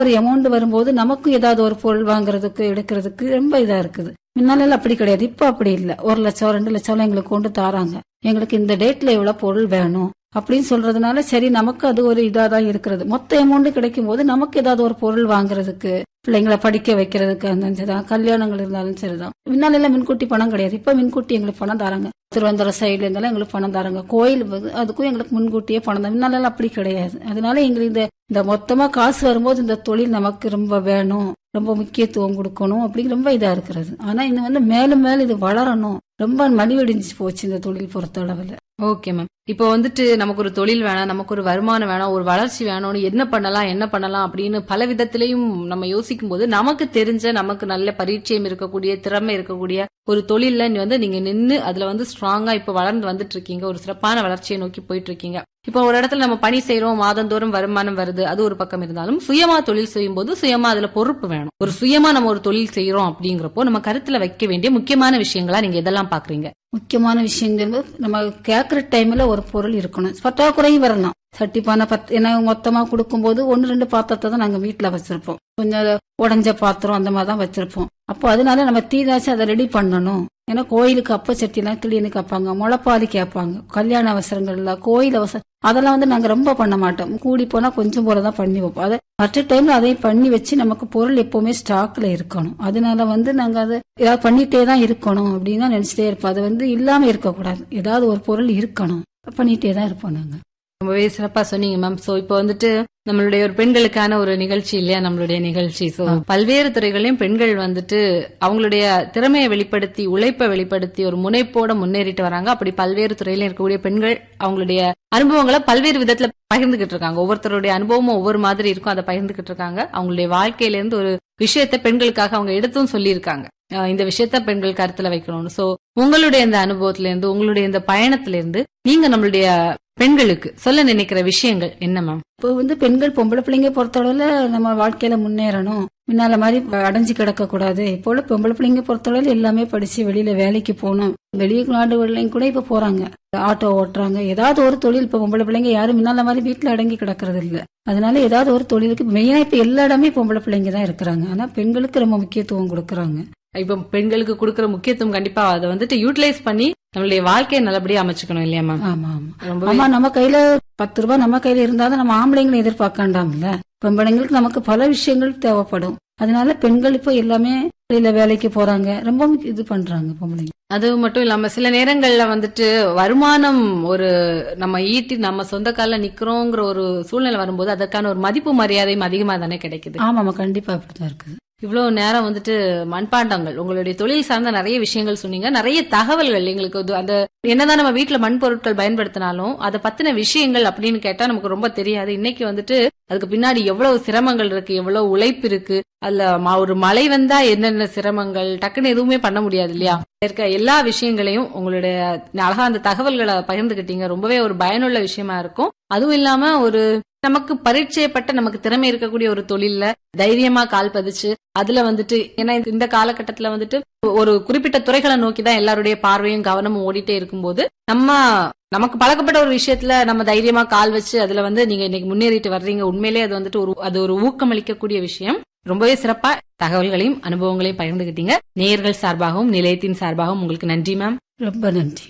ஒரு அமௌண்ட் வரும்போது நமக்கும் ஏதாவது ஒரு பொருள் வாங்குறதுக்கு எடுக்கிறதுக்கு ரொம்ப இதா இருக்குது முன்னால அப்படி கிடையாது இப்ப அப்படி இல்ல ஒரு லட்சம் ரெண்டு லட்சம் எங்களுக்கு கொண்டு தாராங்க எங்களுக்கு இந்த டேட்ல இவ்வளவு பொருள் வேணும் அப்படின்னு சொல்றதுனால சரி நமக்கு அது ஒரு இதா தான் இருக்கிறது மொத்த அமௌண்ட் கிடைக்கும் போது நமக்கு ஏதாவது ஒரு பொருள் வாங்குறதுக்கு பிள்ளைங்களை படிக்க வைக்கிறதுக்கு அந்த சரிதான் கல்யாணங்கள் இருந்தாலும் சரிதான் முன்னால எல்லாம் முன்கூட்டி பணம் கிடையாது இப்ப முன்கூட்டி எங்களுக்கு பணம் தராங்க திருவனந்தபுரம் சைடுல இருந்தாலும் எங்களுக்கு பணம் தராங்க கோயில் வந்து அதுக்கும் எங்களுக்கு முன்கூட்டியே பணம் தான் முன்னால எல்லாம் அப்படி கிடையாது அதனால எங்களுக்கு இந்த இந்த மொத்தமா காசு வரும்போது இந்த தொழில் நமக்கு ரொம்ப வேணும் ரொம்ப முக்கியத்துவம் கொடுக்கணும் அப்படி ரொம்ப இதா இருக்கிறது ஆனா இது வந்து மேலும் மேலும் இது வளரணும் ரொம்ப மலிவடைஞ்சு போச்சு இந்த தொழில் பொறுத்தளவுல ஓகே மேம் இப்போ வந்துட்டு நமக்கு ஒரு தொழில் வேணாம் நமக்கு ஒரு வருமானம் வேணாம் ஒரு வளர்ச்சி வேணும்னு என்ன பண்ணலாம் என்ன பண்ணலாம் அப்படின்னு பல விதத்திலையும் நம்ம யோசிக்கும் போது நமக்கு தெரிஞ்ச நமக்கு நல்ல பரிச்சயம் இருக்கக்கூடிய திறமை இருக்கக்கூடிய ஒரு தொழில்ல நீ வந்து நீங்க நின்னு அதுல வந்து ஸ்ட்ராங்கா இப்ப வளர்ந்து வந்துட்டு இருக்கீங்க ஒரு சிறப்பான வளர்ச்சியை நோக்கி போயிட்டு இருக்கீங்க இப்போ ஒரு இடத்துல நம்ம பணி செய்யறோம் மாதந்தோறும் வருமானம் வருது அது ஒரு பக்கம் இருந்தாலும் சுயமா தொழில் செய்யும் போது சுயமா அதுல பொறுப்பு வேணும் ஒரு சுயமா நம்ம ஒரு தொழில் செய்யறோம் அப்படிங்கிறப்போ நம்ம கருத்துல வைக்க வேண்டிய முக்கியமான விஷயங்களா நீங்க எதெல்லாம் பாக்குறீங்க முக்கியமான விஷயங்கள் நம்ம கேட்கற டைம்ல ஒரு பொருள் இருக்கணும் பற்றாக்குறையும் வரலாம் சட்டிப்பான பத் ஏன்னா மொத்தமா கொடுக்கும்போது ஒன்னு ரெண்டு பாத்திரத்தை தான் நாங்க வீட்டுல வச்சிருப்போம் கொஞ்சம் உடஞ்ச பாத்திரம் அந்த மாதிரி தான் வச்சிருப்போம் அப்போ அதனால நம்ம தீதாச்சு அதை ரெடி பண்ணணும் ஏன்னா கோயிலுக்கு அப்ப சட்டிலாம் கிளியனு கேட்பாங்க முளைப்பாதி கேட்பாங்க கல்யாண அவசரங்கள்ல கோயில் அவசரம் அதெல்லாம் வந்து நாங்க ரொம்ப பண்ண மாட்டோம் கூடி போனா கொஞ்சம் போலதான் பண்ணி வைப்போம் அதை மற்ற டைம்ல அதையும் பண்ணி வச்சு நமக்கு பொருள் எப்பவுமே ஸ்டாக்ல இருக்கணும் அதனால வந்து நாங்க அதை ஏதாவது பண்ணிட்டே தான் இருக்கணும் அப்படின்னு தான் நினைச்சிட்டே இருப்போம் அது வந்து இல்லாம இருக்கக்கூடாது ஏதாவது ஒரு பொருள் இருக்கணும் பண்ணிட்டே தான் இருப்போம் நாங்க ரொம்பவே சிறப்பா சொன்னீங்க மேம் சோ இப்போ வந்துட்டு நம்மளுடைய ஒரு பெண்களுக்கான ஒரு நிகழ்ச்சி இல்லையா நம்மளுடைய நிகழ்ச்சி சோ பல்வேறு துறைகளையும் பெண்கள் வந்துட்டு அவங்களுடைய திறமையை வெளிப்படுத்தி உழைப்பை வெளிப்படுத்தி ஒரு முனைப்போட முன்னேறிட்டு வராங்க அப்படி பல்வேறு துறையிலும் இருக்கக்கூடிய பெண்கள் அவங்களுடைய அனுபவங்களை பல்வேறு விதத்துல பகிர்ந்துகிட்டு இருக்காங்க ஒவ்வொருத்தருடைய அனுபவமும் ஒவ்வொரு மாதிரி இருக்கும் அதை பகிர்ந்துகிட்டு இருக்காங்க அவங்களுடைய வாழ்க்கையில இருந்து ஒரு விஷயத்த பெண்களுக்காக அவங்க எடுத்தும் சொல்லியிருக்காங்க அஹ் இந்த விஷயத்த பெண்கள் கருத்துல வைக்கணும்னு சோ உங்களுடைய இந்த அனுபவத்துல இருந்து உங்களுடைய இந்த பயணத்துல இருந்து நீங்க நம்மளுடைய பெண்களுக்கு சொல்ல நினைக்கிற விஷயங்கள் என்ன மேம் இப்போ வந்து பெண்கள் பொம்பளை பிள்ளைங்க பொறுத்தளவுல நம்ம வாழ்க்கையில முன்னேறணும் முன்னால மாதிரி அடைஞ்சு கிடக்க கூடாது இப்போ உள்ள பொம்பளை பிள்ளைங்க பொறுத்தளவுல எல்லாமே படிச்சு வெளியில வேலைக்கு போகணும் வெளியே நாடுகள்லையும் கூட இப்ப போறாங்க ஆட்டோ ஓட்டுறாங்க ஏதாவது ஒரு தொழில் இப்ப பொம்பளை பிள்ளைங்க யாரும் முன்னால மாதிரி வீட்டுல அடங்கி கிடக்கிறது இல்ல அதனால ஏதாவது ஒரு தொழிலுக்கு மெயினா இப்ப எல்லா இடமே பொம்பளை பிள்ளைங்க தான் இருக்கிறாங்க ஆனா பெண்களுக்கு ரொம்ப முக்கியத்துவம் கொடுக்கறாங்க இப்ப பெண்களுக்கு கொடுக்கற முக்கியத்துவம் கண்டிப்பா அதை வந்துட்டு யூட்டிலைஸ் பண்ணி நம்மளுடைய வாழ்க்கையை நல்லபடியா அமைச்சுக்கணும் இல்லையா மேம் ஆமா ஆமா ரொம்ப ஆமா நம்ம கையில பத்து ரூபாய் நம்ம கையில இருந்தாதான் நம்ம ஆம்பளைங்களை எதிர்பார்க்காண்டாம்ல பொம்பளைங்களுக்கு நமக்கு பல விஷயங்கள் தேவைப்படும் அதனால பெண்கள் இப்போ எல்லாமே வெளியில வேலைக்கு போறாங்க ரொம்ப இது பண்றாங்க பொம்பளைங்க அது மட்டும் இல்லாம சில நேரங்கள்ல வந்துட்டு வருமானம் ஒரு நம்ம ஈட்டி நம்ம சொந்த கால்ல நிக்கிறோங்கிற ஒரு சூழ்நிலை வரும்போது அதற்கான ஒரு மதிப்பு மரியாதையும் அதிகமா தானே கிடைக்குது ஆமாமா கண்டிப்பா அப்படிதான் இருக்குது இவ்வளவு நேரம் வந்துட்டு மண்பாண்டங்கள் உங்களுடைய தொழில் சார்ந்த நிறைய விஷயங்கள் சொன்னீங்க நிறைய தகவல்கள் எங்களுக்கு அது- அந்த என்னதான் நம்ம வீட்டுல மண் பொருட்கள் பயன்படுத்தினாலும் அதை பத்தின விஷயங்கள் அப்படின்னு கேட்டா நமக்கு ரொம்ப தெரியாது இன்னைக்கு வந்துட்டு அதுக்கு பின்னாடி எவ்வளவு சிரமங்கள் இருக்கு எவ்வளவு உழைப்பு இருக்கு அதுல ம- ஒரு மழை வந்தா என்னென்ன சிரமங்கள் டக்குன்னு எதுவுமே பண்ண முடியாது இல்லையா இருக்க எல்லா விஷயங்களையும் உங்களுடைய அழகா அந்த தகவல்களை பகிர்ந்துகிட்டீங்க ரொம்பவே ஒரு பயனுள்ள விஷயமா இருக்கும் அதுவும் இல்லாம ஒரு நமக்கு பரீட்சையப்பட்ட நமக்கு திறமை இருக்கக்கூடிய ஒரு தொழில்ல தைரியமா கால் பதிச்சு அதுல வந்துட்டு ஏன்னா இந்த காலகட்டத்துல வந்துட்டு ஒரு குறிப்பிட்ட துறைகளை நோக்கி தான் எல்லாருடைய பார்வையும் கவனமும் ஓடிட்டே இருக்கும்போது நம்ம நமக்கு பழக்கப்பட்ட ஒரு விஷயத்துல நம்ம தைரியமா கால் வச்சு அதுல வந்து நீங்க இன்னைக்கு முன்னேறிட்டு வர்றீங்க உண்மையிலேயே அது வந்துட்டு ஒரு அது ஒரு ஊக்கமளிக்கக்கூடிய விஷயம் ரொம்பவே சிறப்பா தகவல்களையும் அனுபவங்களையும் பகிர்ந்துகிட்டீங்க நேயர்கள் சார்பாகவும் நிலையத்தின் சார்பாகவும் உங்களுக்கு நன்றி மேம் ரொம்ப நன்றி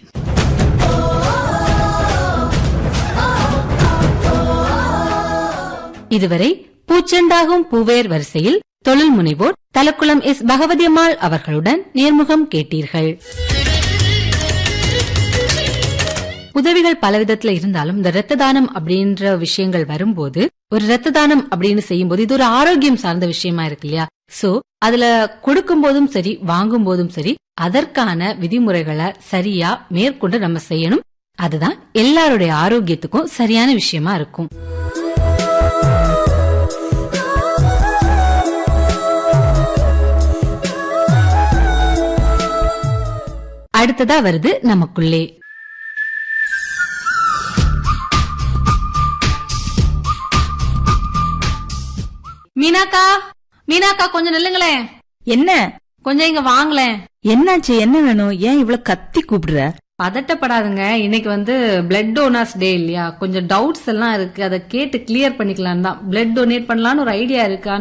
இதுவரை பூச்செண்டாகும் பூவேர் வரிசையில் தொழில் முனைவோர் தலக்குளம் எஸ் பகவதியம்மாள் அவர்களுடன் நேர்முகம் கேட்டீர்கள் உதவிகள் பலவிதத்துல இருந்தாலும் இந்த ரத்த தானம் அப்படின்ற விஷயங்கள் வரும்போது ஒரு ரத்த தானம் அப்படின்னு செய்யும்போது இது ஒரு ஆரோக்கியம் சார்ந்த விஷயமா இருக்கு இல்லையா சோ அதுல கொடுக்கும் போதும் சரி வாங்கும் போதும் சரி அதற்கான விதிமுறைகளை சரியா மேற்கொண்டு நம்ம செய்யணும் அதுதான் எல்லாருடைய ஆரோக்கியத்துக்கும் சரியான விஷயமா இருக்கும் அடுத்ததா வருது நமக்குள்ளே மீனாக்கா மீனாக்கா கொஞ்சம் நில்லுங்களேன் என்ன கொஞ்சம் இங்க வாங்களேன் என்னாச்சு என்ன வேணும் ஏன் இவ்வளவு கத்தி கூப்பிடுற பதட்டப்படாதுங்க இன்னைக்கு வந்து பிளட் டோனர்ஸ் டே இல்லையா கொஞ்சம் டவுட்ஸ் எல்லாம் இருக்கு அதை கேட்டு கிளியர் பண்ணிக்கலாம் தான் பிளட் டொனேட் பண்ணலாம்னு ஒரு ஐடியா இருக்கா